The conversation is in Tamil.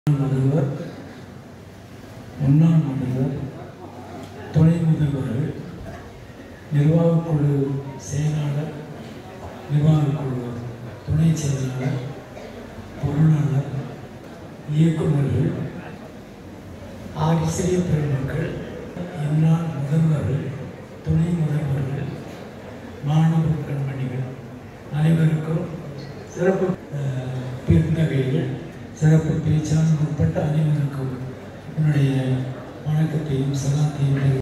முதல்வர் முன்னாள் முதல்வர் துணை முதல்வர்கள் நிர்வாகக் குழு செயலாளர் நிர்வாகக் குழு துணை செயலாளர் பொருளாளர் இயக்குநர்கள் ஆசிரிய பெருமக்கள் இந்நாள் முதல்வர்கள் துணை முதல்வர்கள் மாணவ கண்மணிகள் அனைவருக்கும் சிறப்பு அஹ், பெருந்தகைகள் சிறப்பு பேச்சாளர் உட்பட்ட அனைவருக்கும் என்னுடைய வணக்கத்தையும் சலாத்தையும்